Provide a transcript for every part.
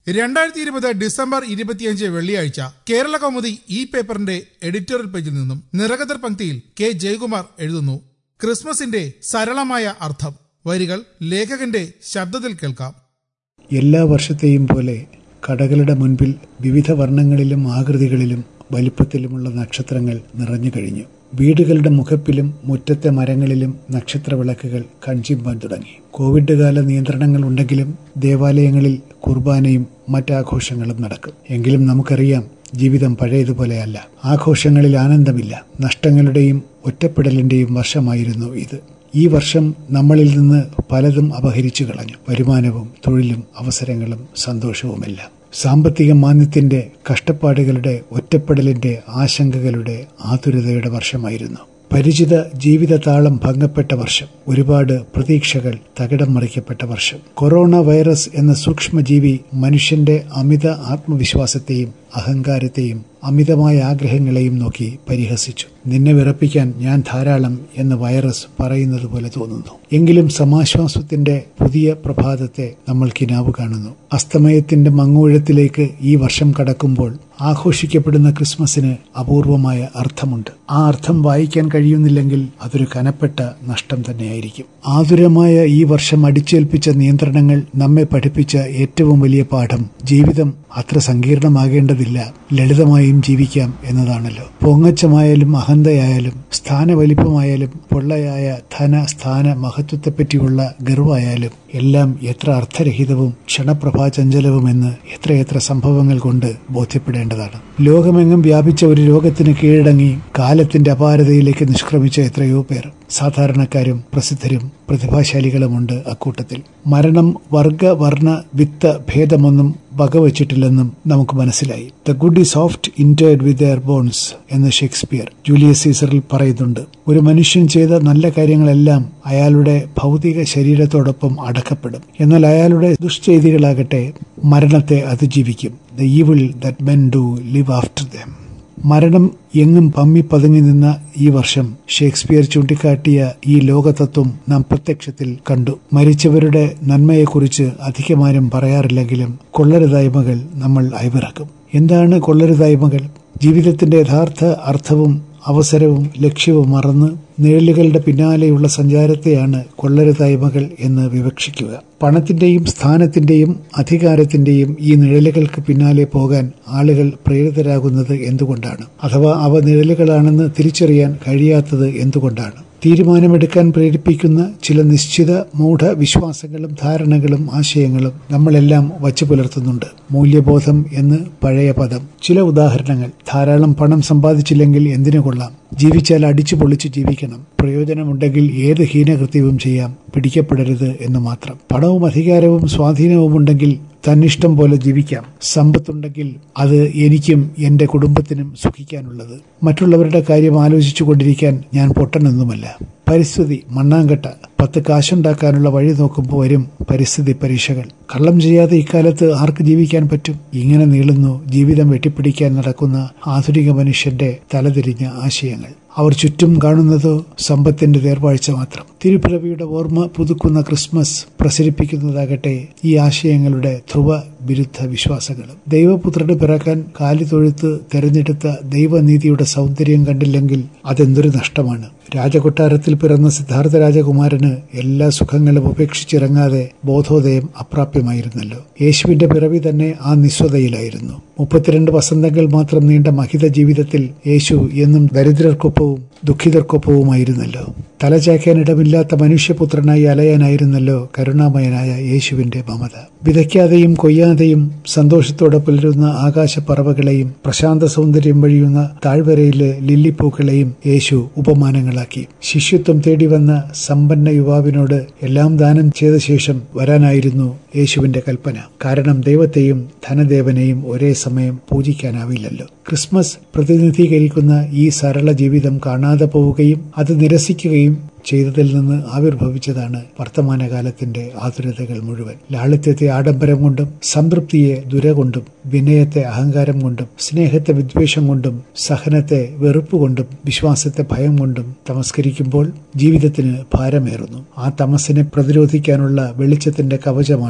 രണ്ടായിരത്തി ഇരുപത് ഡിസംബർ ഇരുപത്തിയഞ്ച് വെള്ളിയാഴ്ച കേരള കൗമുദി ഈ പേപ്പറിന്റെ എഡിറ്റോറിയൽ പേജിൽ നിന്നും നിറകതർ പങ്ക്തിയിൽ കെ ജയകുമാർ എഴുതുന്നു ക്രിസ്മസിന്റെ സരളമായ അർത്ഥം വരികൾ ലേഖകന്റെ ശബ്ദത്തിൽ കേൾക്കാം എല്ലാ വർഷത്തെയും പോലെ കടകളുടെ മുൻപിൽ വിവിധ വർണ്ണങ്ങളിലും ആകൃതികളിലും വലിപ്പത്തിലുമുള്ള നക്ഷത്രങ്ങൾ നിറഞ്ഞു കഴിഞ്ഞു വീടുകളുടെ മുഖപ്പിലും മുറ്റത്തെ മരങ്ങളിലും നക്ഷത്ര വിളക്കുകൾ കൺചിമ്പാൻ തുടങ്ങി കോവിഡ് കാല നിയന്ത്രണങ്ങൾ ഉണ്ടെങ്കിലും ദേവാലയങ്ങളിൽ കുർബാനയും മറ്റാഘോഷങ്ങളും നടക്കും എങ്കിലും നമുക്കറിയാം ജീവിതം പഴയതുപോലെയല്ല ആഘോഷങ്ങളിൽ ആനന്ദമില്ല നഷ്ടങ്ങളുടെയും ഒറ്റപ്പെടലിന്റെയും വർഷമായിരുന്നു ഇത് ഈ വർഷം നമ്മളിൽ നിന്ന് പലതും അപഹരിച്ചു കളഞ്ഞു വരുമാനവും തൊഴിലും അവസരങ്ങളും സന്തോഷവുമെല്ലാം സാമ്പത്തിക മാന്ദ്യത്തിന്റെ കഷ്ടപ്പാടുകളുടെ ഒറ്റപ്പെടലിന്റെ ആശങ്കകളുടെ ആതുരതയുടെ വർഷമായിരുന്നു പരിചിത ജീവിത താളം ഭംഗപ്പെട്ട വർഷം ഒരുപാട് പ്രതീക്ഷകൾ തകിടം മറിക്കപ്പെട്ട വർഷം കൊറോണ വൈറസ് എന്ന സൂക്ഷ്മജീവി മനുഷ്യന്റെ അമിത ആത്മവിശ്വാസത്തെയും അഹങ്കാരത്തെയും അമിതമായ ആഗ്രഹങ്ങളെയും നോക്കി പരിഹസിച്ചു നിന്നെ വിറപ്പിക്കാൻ ഞാൻ ധാരാളം എന്ന് വൈറസ് പറയുന്നത് പോലെ തോന്നുന്നു എങ്കിലും സമാശ്വാസത്തിന്റെ പുതിയ പ്രഭാതത്തെ നമ്മൾ കിനാവ് കാണുന്നു അസ്തമയത്തിന്റെ മങ്ങൂഴത്തിലേക്ക് ഈ വർഷം കടക്കുമ്പോൾ ആഘോഷിക്കപ്പെടുന്ന ക്രിസ്മസിന് അപൂർവമായ അർത്ഥമുണ്ട് ആ അർത്ഥം വായിക്കാൻ കഴിയുന്നില്ലെങ്കിൽ അതൊരു കനപ്പെട്ട നഷ്ടം തന്നെയായിരിക്കും ആതുരമായ ഈ വർഷം അടിച്ചേൽപ്പിച്ച നിയന്ത്രണങ്ങൾ നമ്മെ പഠിപ്പിച്ച ഏറ്റവും വലിയ പാഠം ജീവിതം അത്ര സങ്കീർണമാകേണ്ടതില്ല ലളിതമായും ജീവിക്കാം എന്നതാണല്ലോ പൊങ്ങച്ചമായാലും അഹന്തയായാലും സ്ഥാനവലിപ്പമായാലും പൊള്ളയായ ധന സ്ഥാന മഹത്വത്തെപ്പറ്റിയുള്ള ഗർവായാലും എല്ലാം എത്ര അർത്ഥരഹിതവും ക്ഷണപ്രഭാചഞ്ചലവുമെന്ന് എത്രയെത്ര സംഭവങ്ങൾ കൊണ്ട് ബോധ്യപ്പെടേണ്ടതാണ് ലോകമെങ്ങും വ്യാപിച്ച ഒരു രോഗത്തിന് കീഴടങ്ങി കാലത്തിന്റെ അപാരതയിലേക്ക് നിഷ്ക്രമിച്ച എത്രയോ പേർ സാധാരണക്കാരും പ്രസിദ്ധരും പ്രതിഭാശാലികളുമുണ്ട് അക്കൂട്ടത്തിൽ മരണം വർഗ വർണ്ണ വിത്ത ഭേദമൊന്നും വകവച്ചിട്ടില്ലെന്നും നമുക്ക് മനസ്സിലായി the good is oft interred with their bones എന്ന് ഷേക്സ്പിയർ ജൂലിയസ് സീസറിൽ പറയുന്നുണ്ട് ഒരു മനുഷ്യൻ ചെയ്ത നല്ല കാര്യങ്ങളെല്ലാം അയാളുടെ ഭൗതിക ശരീരത്തോടൊപ്പം അടക്കപ്പെടും എന്നാൽ അയാളുടെ ദുഷ്ചെയ്തികളാകട്ടെ മരണത്തെ അതിജീവിക്കും the evil that men do live after them മരണം എങ്ങും പമ്മി പതുങ്ങി നിന്ന ഈ വർഷം ഷേക്സ്പിയർ ചൂണ്ടിക്കാട്ടിയ ഈ ലോകതത്വം നാം പ്രത്യക്ഷത്തിൽ കണ്ടു മരിച്ചവരുടെ നന്മയെക്കുറിച്ച് അധികമാരും പറയാറില്ലെങ്കിലും കൊള്ളരുതായ്മകൾ നമ്മൾ അയവിറക്കും എന്താണ് കൊള്ളരുതായ്മകൾ ജീവിതത്തിന്റെ യഥാർത്ഥ അർത്ഥവും അവസരവും ലക്ഷ്യവും മറന്ന് നിഴലുകളുടെ പിന്നാലെയുള്ള സഞ്ചാരത്തെയാണ് കൊള്ളരുതായ്മകൾ എന്ന് വിവക്ഷിക്കുക പണത്തിന്റെയും സ്ഥാനത്തിന്റെയും അധികാരത്തിന്റെയും ഈ നിഴലുകൾക്ക് പിന്നാലെ പോകാൻ ആളുകൾ പ്രേരിതരാകുന്നത് എന്തുകൊണ്ടാണ് അഥവാ അവ നിഴലുകളാണെന്ന് തിരിച്ചറിയാൻ കഴിയാത്തത് എന്തുകൊണ്ടാണ് തീരുമാനമെടുക്കാൻ പ്രേരിപ്പിക്കുന്ന ചില നിശ്ചിത മൂഢവിശ്വാസങ്ങളും ധാരണകളും ആശയങ്ങളും നമ്മളെല്ലാം വച്ചു പുലർത്തുന്നുണ്ട് മൂല്യബോധം എന്ന് പഴയ പദം ചില ഉദാഹരണങ്ങൾ ധാരാളം പണം സമ്പാദിച്ചില്ലെങ്കിൽ എന്തിനു കൊള്ളാം ജീവിച്ചാൽ അടിച്ചു പൊളിച്ച് ജീവിക്കണം പ്രയോജനമുണ്ടെങ്കിൽ ഏത് ഹീനകൃത്യവും ചെയ്യാം പിടിക്കപ്പെടരുത് എന്ന് മാത്രം പണവും അധികാരവും സ്വാധീനവും ഉണ്ടെങ്കിൽ തന്നിഷ്ടം പോലെ ജീവിക്കാം സമ്പത്തുണ്ടെങ്കിൽ അത് എനിക്കും എന്റെ കുടുംബത്തിനും സുഖിക്കാനുള്ളത് മറ്റുള്ളവരുടെ കാര്യം ആലോചിച്ചു കൊണ്ടിരിക്കാൻ ഞാൻ പൊട്ടനൊന്നുമല്ല പരിസ്ഥിതി മണ്ണാങ്കട്ട പത്ത് കാശുണ്ടാക്കാനുള്ള വഴി നോക്കുമ്പോൾ വരും പരിസ്ഥിതി പരീക്ഷകൾ കള്ളം ചെയ്യാതെ ഇക്കാലത്ത് ആർക്ക് ജീവിക്കാൻ പറ്റും ഇങ്ങനെ നീളുന്നു ജീവിതം വെട്ടിപ്പിടിക്കാൻ നടക്കുന്ന ആധുനിക മനുഷ്യന്റെ തലതിരിഞ്ഞ ആശയങ്ങൾ അവർ ചുറ്റും കാണുന്നതോ സമ്പത്തിന്റെ തേർവാഴ്ച മാത്രം തിരുപ്പിറവിയുടെ ഓർമ്മ പുതുക്കുന്ന ക്രിസ്മസ് പ്രസരിപ്പിക്കുന്നതാകട്ടെ ഈ ആശയങ്ങളുടെ ധ്രുവ വിരുദ്ധ വിശ്വാസങ്ങളും ദൈവപുത്രന് പിറക്കാൻ കാലി തൊഴുത്ത് തെരഞ്ഞെടുത്ത ദൈവനീതിയുടെ സൗന്ദര്യം കണ്ടില്ലെങ്കിൽ അതെന്തൊരു നഷ്ടമാണ് രാജകൊട്ടാരത്തിൽ പിറന്ന സിദ്ധാർത്ഥ രാജകുമാരന് എല്ലാ സുഖങ്ങളും ഉപേക്ഷിച്ചിറങ്ങാതെ ബോധോദയം അപ്രാപ്യമായിരുന്നല്ലോ യേശുവിന്റെ പിറവി തന്നെ ആ നിസ്വതയിലായിരുന്നു മുപ്പത്തിരണ്ട് വസന്തങ്ങൾ മാത്രം നീണ്ട മഹിത ജീവിതത്തിൽ യേശു എന്നും ദരിദ്രർക്കൊപ്പവും ദുഃഖിതർക്കൊപ്പവുമായിരുന്നല്ലോ തലചായ്ക്കാനിടമില്ലാത്ത മനുഷ്യപുത്രനായി അലയാനായിരുന്നല്ലോ കരുണാമയനായ യേശുവിന്റെ മമത വിതയ്ക്കാതെയും കൊയ്യാതെയും സന്തോഷത്തോടെ പുലരുന്ന ആകാശപ്പറവകളെയും പ്രശാന്ത സൗന്ദര്യം വഴിയുന്ന താഴ്വരയിലെ ലില്ലിപ്പൂക്കളെയും യേശു ഉപമാനങ്ങളാക്കി ശിഷ്യത്വം തേടി വന്ന സമ്പന്ന യുവാവിനോട് എല്ലാം ദാനം ചെയ്ത ശേഷം വരാനായിരുന്നു യേശുവിന്റെ കൽപ്പന കാരണം ദൈവത്തെയും ധനദേവനെയും ഒരേ സമയം പൂജിക്കാനാവില്ലല്ലോ ക്രിസ്മസ് പ്രതിനിധീകരിക്കുന്ന ഈ സരള ജീവിതം കാണാതെ പോവുകയും അത് നിരസിക്കുകയും ചെയ്തതിൽ നിന്ന് ആവിർഭവിച്ചതാണ് വർത്തമാനകാലത്തിന്റെ ആതുരതകൾ മുഴുവൻ ലാളിത്യത്തെ ആഡംബരം കൊണ്ടും സംതൃപ്തിയെ ദുര കൊണ്ടും വിനയത്തെ അഹങ്കാരം കൊണ്ടും സ്നേഹത്തെ വിദ്വേഷം കൊണ്ടും സഹനത്തെ വെറുപ്പ് കൊണ്ടും വിശ്വാസത്തെ ഭയം കൊണ്ടും തമസ്കരിക്കുമ്പോൾ ജീവിതത്തിന് ഭാരമേറുന്നു ആ തമസിനെ പ്രതിരോധിക്കാനുള്ള വെളിച്ചത്തിന്റെ കവചമാണ്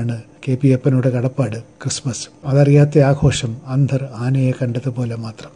കെ പി അപ്പനോട് കടപ്പാട് ക്രിസ്മസ് അതറിയാത്ത ആഘോഷം അന്ധർ ആനയെ കണ്ടതുപോലെ മാത്രം